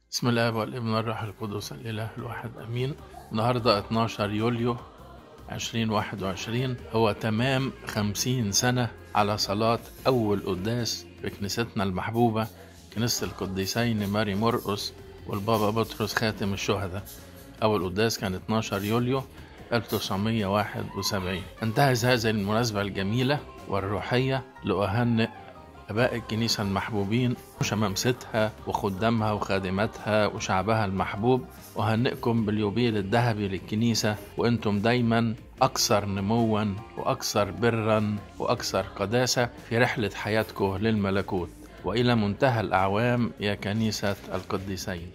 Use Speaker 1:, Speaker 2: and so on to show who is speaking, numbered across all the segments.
Speaker 1: بسم الله والابن والروح القدس الإله الواحد أمين النهاردة 12 يوليو 2021 هو تمام 50 سنة على صلاة أول قداس في كنيستنا المحبوبة كنيسة القديسين ماري مرقس والبابا بطرس خاتم الشهداء أول قداس كان 12 يوليو 1971 انتهز هذه المناسبة الجميلة والروحية لأهنئ آباء الكنيسة المحبوبين وشمامستها وخدامها وخادماتها وشعبها المحبوب أهنئكم باليوبيل الذهبي للكنيسة وأنتم دايما أكثر نموا وأكثر برا وأكثر قداسة في رحلة حياتكم للملكوت وإلى منتهى الأعوام يا كنيسة القديسين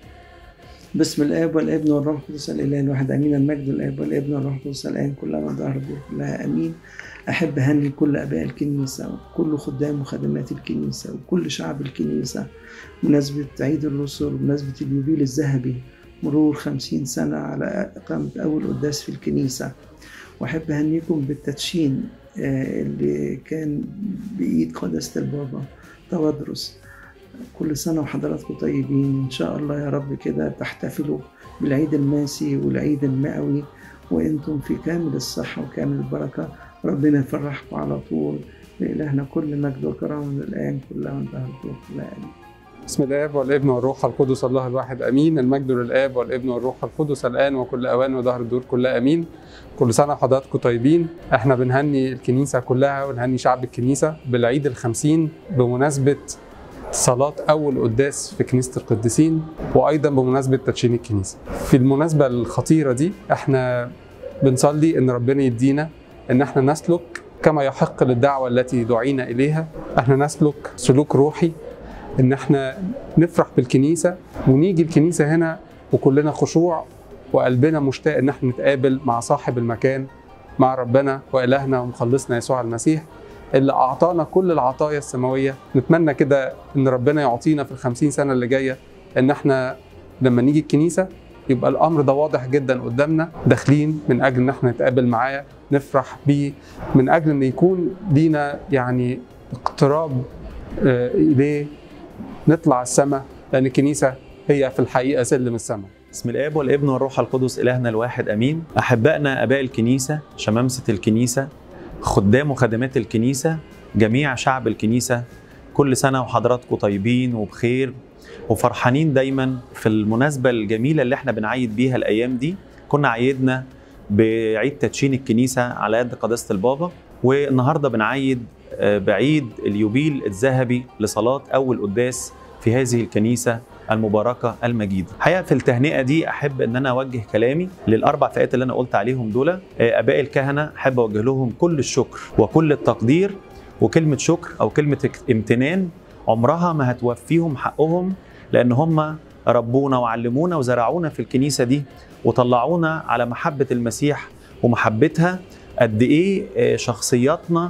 Speaker 2: بسم الاب والابن والروح القدس الاله الواحد امين المجد الاب والابن والروح القدس الان كلما ظهر الدور كلها امين احب اهني كل اباء الكنيسه وكل خدام وخادمات الكنيسه وكل شعب الكنيسه مناسبه عيد الرسل ومناسبه اليوبيل الذهبي مرور خمسين سنة على إقامة أول قداس في الكنيسة وأحب أهنيكم بالتدشين اللي كان بإيد قداسة البابا توادرس كل سنة وحضراتكم طيبين إن شاء الله يا رب كده تحتفلوا بالعيد الماسي والعيد المئوي وأنتم في كامل الصحة وكامل البركة ربنا يفرحكم على طول لإلهنا كل مجد وكرامة من الآن كلها وانتهى الدور كلها آمين
Speaker 3: بسم الاب والابن والروح القدس الله الواحد امين المجد للاب والابن والروح القدس الان وكل اوان وظهر الدور كلها امين كل سنه وحضراتكم طيبين احنا بنهني الكنيسه كلها ونهني شعب الكنيسه بالعيد الخمسين بمناسبه صلاة أول قداس في كنيسة القديسين وأيضا بمناسبة تدشين الكنيسة. في المناسبة الخطيرة دي احنا بنصلي إن ربنا يدينا إن احنا نسلك كما يحق للدعوة التي دعينا إليها، احنا نسلك سلوك روحي إن احنا نفرح بالكنيسة ونيجي الكنيسة هنا وكلنا خشوع وقلبنا مشتاق إن احنا نتقابل مع صاحب المكان مع ربنا وإلهنا ومخلصنا يسوع المسيح اللي أعطانا كل العطايا السماوية نتمنى كده إن ربنا يعطينا في الخمسين سنة اللي جاية إن إحنا لما نيجي الكنيسة يبقى الأمر ده واضح جدا قدامنا داخلين من أجل إن إحنا نتقابل معاه نفرح بيه من أجل إن يكون لينا يعني اقتراب إليه نطلع السماء لأن الكنيسة هي في الحقيقة سلم السماء
Speaker 4: بسم الاب والابن والروح القدس الهنا الواحد امين احبائنا اباء الكنيسه شمامسه الكنيسه خدام وخدمات الكنيسة جميع شعب الكنيسة كل سنة وحضراتكم طيبين وبخير وفرحانين دايما في المناسبة الجميلة اللي احنا بنعيد بيها الأيام دي كنا عيدنا بعيد تدشين الكنيسة على يد قداسة البابا والنهاردة بنعيد بعيد اليوبيل الذهبي لصلاة أول قداس في هذه الكنيسة المباركه المجيده. الحقيقه في التهنئه دي احب ان انا اوجه كلامي للاربع فئات اللي انا قلت عليهم دول اباء الكهنه احب اوجه لهم كل الشكر وكل التقدير وكلمه شكر او كلمه امتنان عمرها ما هتوفيهم حقهم لان هم ربونا وعلمونا وزرعونا في الكنيسه دي وطلعونا على محبه المسيح ومحبتها قد ايه شخصياتنا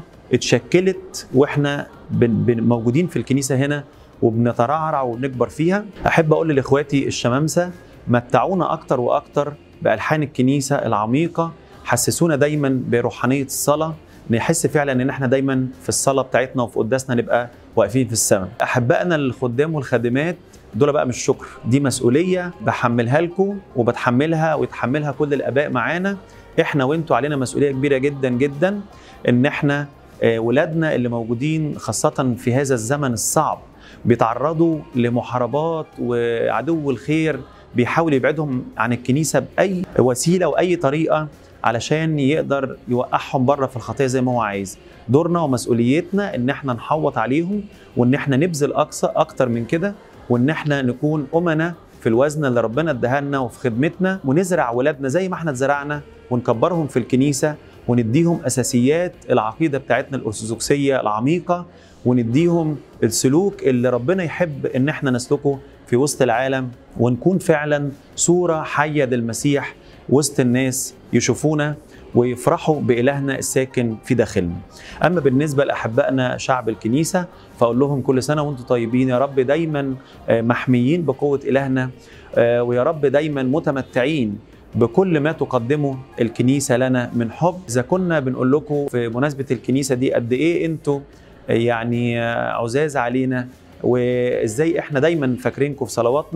Speaker 4: اتشكلت واحنا موجودين في الكنيسه هنا وبنترعرع ونكبر فيها احب اقول لاخواتي الشمامسه متعونا اكتر واكتر بالحان الكنيسه العميقه حسسونا دايما بروحانيه الصلاه نحس فعلا ان احنا دايما في الصلاه بتاعتنا وفي قداسنا نبقى واقفين في السماء احبائنا الخدام والخادمات دول بقى مش شكر دي مسؤوليه بحملها لكم وبتحملها ويتحملها كل الاباء معانا احنا وانتوا علينا مسؤوليه كبيره جدا جدا ان احنا ولادنا اللي موجودين خاصه في هذا الزمن الصعب بيتعرضوا لمحاربات وعدو الخير بيحاول يبعدهم عن الكنيسه باي وسيله واي طريقه علشان يقدر يوقعهم بره في الخطيه زي ما هو عايز دورنا ومسؤوليتنا ان احنا نحوط عليهم وان احنا نبذل اقصى اكتر من كده وان احنا نكون امنا في الوزن اللي ربنا اداها لنا وفي خدمتنا ونزرع ولادنا زي ما احنا اتزرعنا ونكبرهم في الكنيسه ونديهم اساسيات العقيده بتاعتنا الارثوذكسيه العميقه ونديهم السلوك اللي ربنا يحب ان احنا نسلكه في وسط العالم ونكون فعلا صوره حيه للمسيح وسط الناس يشوفونا ويفرحوا بإلهنا الساكن في داخلنا أما بالنسبة لأحبائنا شعب الكنيسة فأقول لهم كل سنة وأنتم طيبين يا رب دايما محميين بقوة إلهنا ويا رب دايما متمتعين بكل ما تقدمه الكنيسة لنا من حب إذا كنا بنقول لكم في مناسبة الكنيسة دي قد إيه أنتوا يعني عزاز علينا وإزاي إحنا دايما فاكرينكم في صلواتنا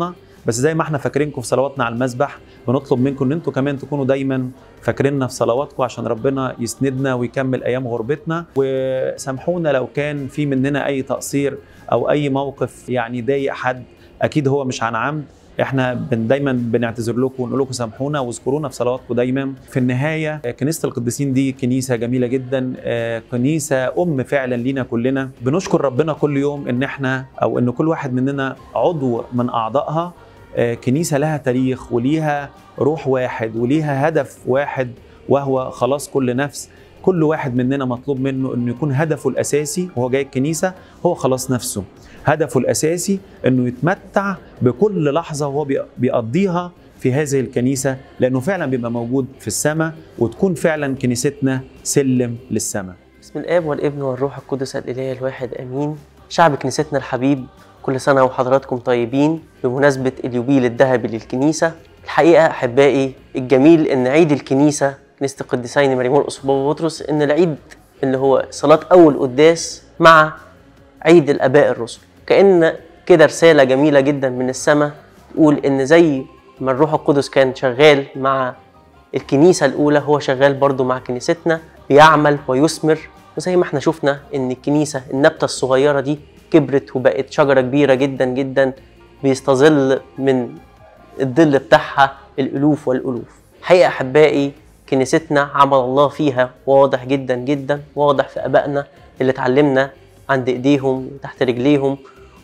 Speaker 4: بس زي ما احنا فاكرينكم في صلواتنا على المسبح بنطلب منكم ان انتوا كمان تكونوا دايما فاكريننا في صلواتكم عشان ربنا يسندنا ويكمل ايام غربتنا وسامحونا لو كان في مننا اي تقصير او اي موقف يعني ضايق حد اكيد هو مش عن عمد احنا بن دايما بنعتذر لكم ونقول لكم سامحونا واذكرونا في صلواتكم دايما في النهايه كنيسه القديسين دي كنيسه جميله جدا آه، كنيسه ام فعلا لينا كلنا بنشكر ربنا كل يوم ان احنا او ان كل واحد مننا عضو من اعضائها آه، كنيسه لها تاريخ وليها روح واحد وليها هدف واحد وهو خلاص كل نفس كل واحد مننا مطلوب منه انه يكون هدفه الاساسي وهو جاي الكنيسه هو خلاص نفسه هدفه الاساسي انه يتمتع بكل لحظه وهو بي- بيقضيها في هذه الكنيسه لانه فعلا بيبقى موجود في السماء وتكون فعلا كنيستنا سلم للسماء
Speaker 5: بسم الاب والابن والروح القدس الاله الواحد امين شعب كنيستنا الحبيب كل سنه وحضراتكم طيبين بمناسبه اليوبيل الذهبي للكنيسه الحقيقه احبائي الجميل ان عيد الكنيسه كنيسه القديسين مريمون الاسبوع بطرس ان العيد اللي هو صلاه اول قداس مع عيد الاباء الرسل كان كده رساله جميله جدا من السماء تقول ان زي ما الروح القدس كان شغال مع الكنيسة الأولى هو شغال برضو مع كنيستنا بيعمل ويثمر وزي ما احنا شفنا إن الكنيسة النبتة الصغيرة دي كبرت وبقت شجرة كبيرة جدا جدا بيستظل من الظل بتاعها الألوف والألوف حقيقة أحبائي كنيستنا عمل الله فيها واضح جدا جدا واضح في أبائنا اللي اتعلمنا عند إيديهم وتحت رجليهم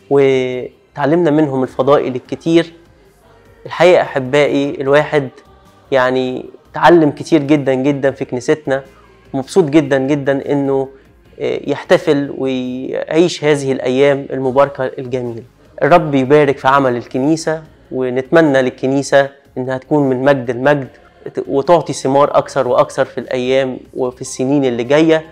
Speaker 5: وتعلمنا منهم الفضائل الكتير الحقيقة أحبائي الواحد يعني تعلم كتير جدا جدا في كنيستنا مبسوط جدا جدا انه آه، يحتفل ويعيش هذه الايام المباركه الجميله الرب يبارك في عمل الكنيسه ونتمنى للكنيسه انها تكون من مجد المجد وتعطي ثمار اكثر واكثر في الايام وفي السنين اللي جايه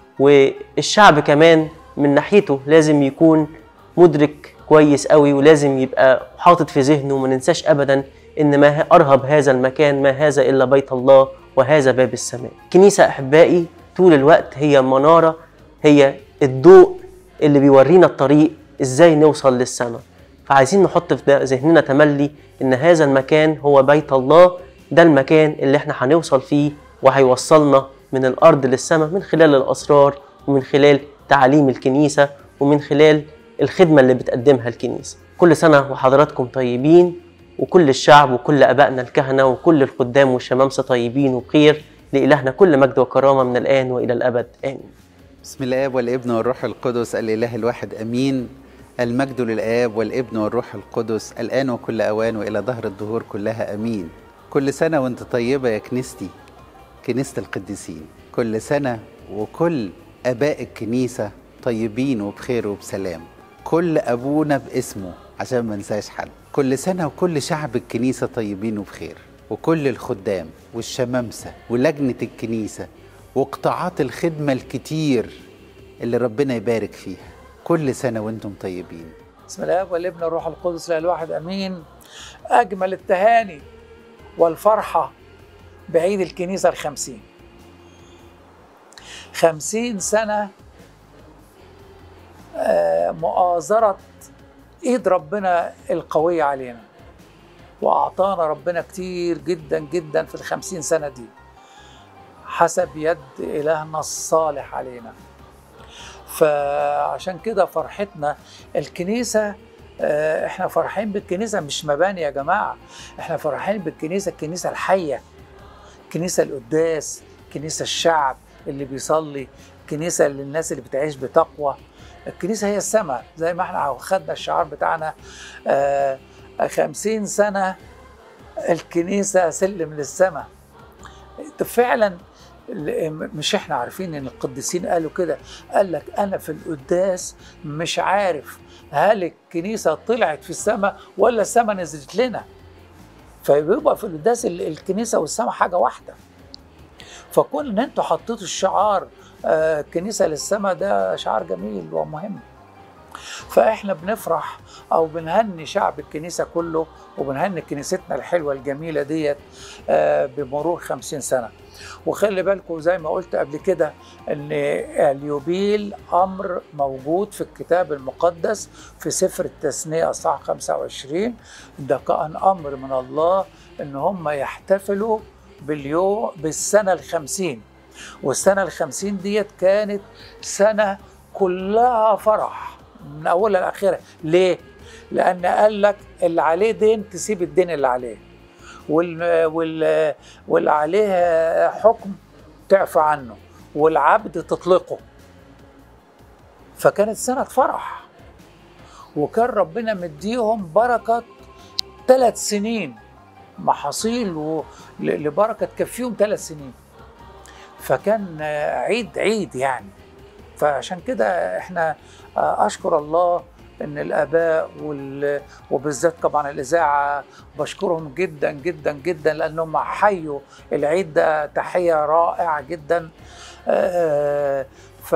Speaker 5: والشعب كمان من ناحيته لازم يكون مدرك كويس قوي ولازم يبقى حاطط في ذهنه وما ننساش ابدا ان ما ه- ارهب هذا المكان ما هذا الا بيت الله وهذا باب السماء. كنيسه احبائي طول الوقت هي مناره هي الضوء اللي بيورينا الطريق ازاي نوصل للسماء. فعايزين نحط في ده- ذهننا تملي ان هذا المكان هو بيت الله ده المكان اللي احنا هنوصل فيه وهيوصلنا من الارض للسماء من خلال الاسرار ومن خلال تعاليم الكنيسه ومن خلال الخدمه اللي بتقدمها الكنيسه. كل سنه وحضراتكم طيبين وكل الشعب وكل ابائنا الكهنه وكل الخدام والشمامسه طيبين وبخير لالهنا كل مجد وكرامه من الان والى الابد امين.
Speaker 6: بسم الاب والابن والروح القدس الاله الواحد امين المجد للاب والابن والروح القدس الان وكل اوان والى دهر الدهور كلها امين كل سنه وانت طيبه يا كنيستي كنيسه القديسين كل سنه وكل اباء الكنيسه طيبين وبخير وبسلام كل ابونا باسمه عشان ما ننساش حد كل سنه وكل شعب الكنيسه طيبين وبخير وكل الخدام والشمامسه ولجنه الكنيسه وقطاعات الخدمه الكتير اللي ربنا يبارك فيها كل سنه وانتم طيبين
Speaker 7: بسم الاب والابن والروح القدس لا الواحد امين اجمل التهاني والفرحه بعيد الكنيسه الخمسين خمسين سنه آه، مؤازره ايد ربنا القويه علينا واعطانا ربنا كتير جدا جدا في الخمسين سنه دي حسب يد الهنا الصالح علينا فعشان كده فرحتنا الكنيسه آه، احنا فرحين بالكنيسه مش مباني يا جماعه احنا فرحين بالكنيسه الكنيسه الحيه كنيسه القداس كنيسه الشعب اللي بيصلي كنيسه للناس اللي بتعيش بتقوى الكنيسه هي السماء زي ما احنا خدنا الشعار بتاعنا آه، خمسين سنه الكنيسه سلم للسماء فعلا مش احنا عارفين ان القديسين قالوا كده قال لك انا في القداس مش عارف هل الكنيسه طلعت في السماء ولا السماء نزلت لنا فبيبقى في القداس ال- الكنيسه والسماء حاجه واحده فكون ان انتوا حطيتوا الشعار آه، كنيسه للسماء ده شعار جميل ومهم فاحنا بنفرح او بنهني شعب الكنيسه كله وبنهني كنيستنا الحلوه الجميله ديت آه، بمرور خمسين سنه وخلي بالكم زي ما قلت قبل كده ان اليوبيل امر موجود في الكتاب المقدس في سفر التثنيه اصحاح 25 ده كان امر من الله ان هم يحتفلوا باليوم بالسنه الخمسين والسنه الخمسين ديت كانت سنه كلها فرح من اولها لاخرها ليه لان قال لك اللي عليه دين تسيب الدين اللي عليه وال وال واللي عليه حكم تعفى عنه والعبد تطلقه فكانت سنة فرح وكان ربنا مديهم بركة ثلاث سنين محاصيل و- ل- لبركة تكفيهم ثلاث سنين فكان عيد عيد يعني فعشان كده احنا اشكر الله ان الاباء وال... وبالذات طبعا الاذاعه بشكرهم جدا جدا جدا لانهم حيوا العيد ده تحيه رائعه جدا آه،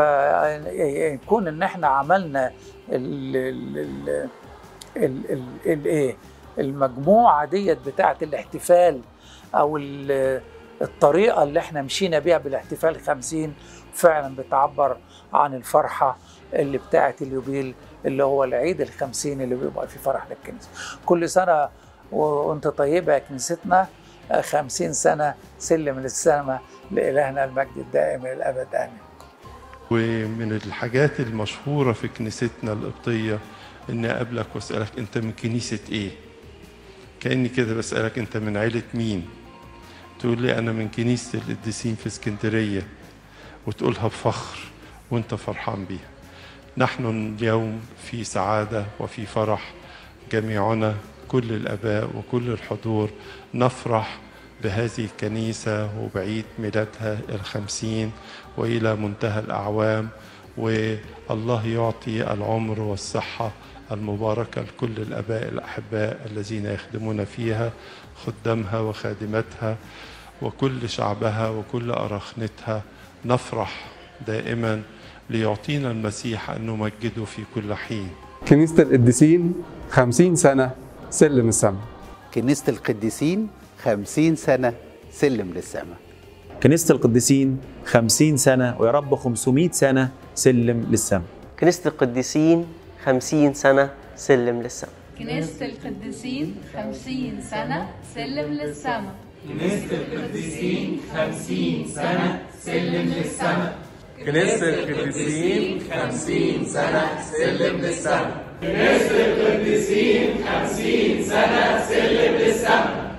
Speaker 7: فيكون ان احنا عملنا ال ال ال ال ال ال ايه المجموعه ديت بتاعه الاحتفال او ال- الطريقه اللي احنا مشينا بيها بالاحتفال 50 فعلا بتعبر عن الفرحه اللي بتاعه اليوبيل اللي هو العيد الخمسين اللي بيبقى فيه فرح للكنيسه كل سنه وانت طيبه يا كنيستنا خمسين سنه سلم للسماء لالهنا المجد الدائم الى الابد امين
Speaker 8: ومن الحاجات المشهورة في كنيستنا القبطية إني أقابلك وأسألك أنت من كنيسة إيه؟ كأني كده بسألك أنت من عيلة مين؟ تقول لي أنا من كنيسة القديسين في اسكندرية وتقولها بفخر وأنت فرحان بيها. نحن اليوم في سعادة وفي فرح جميعنا كل الآباء وكل الحضور نفرح بهذه الكنيسة وبعيد ميلادها الخمسين وإلى منتهى الأعوام والله يعطي العمر والصحة المباركة لكل الآباء الأحباء الذين يخدمون فيها خدامها وخادماتها وكل شعبها وكل أراخنتها نفرح دائما ليعطينا المسيح أن نمجده في كل حين
Speaker 3: كنيسة القديسين 50 سنة سلم السماء
Speaker 6: كنيسة القديسين خمسين سنة سلم للسماء
Speaker 4: كنيسة القديسين 50 سنة ويا رب 500 سنة سلم للسماء
Speaker 5: كنيسة القديسين خمسين سنة سلم للسماء
Speaker 9: كنيسة القديسين خمسين سنة سلم للسماء
Speaker 10: كنيسة القديسين 50 سنة سلم للسماء
Speaker 9: كنيسة القديسين خمسين سنة سلم للسماء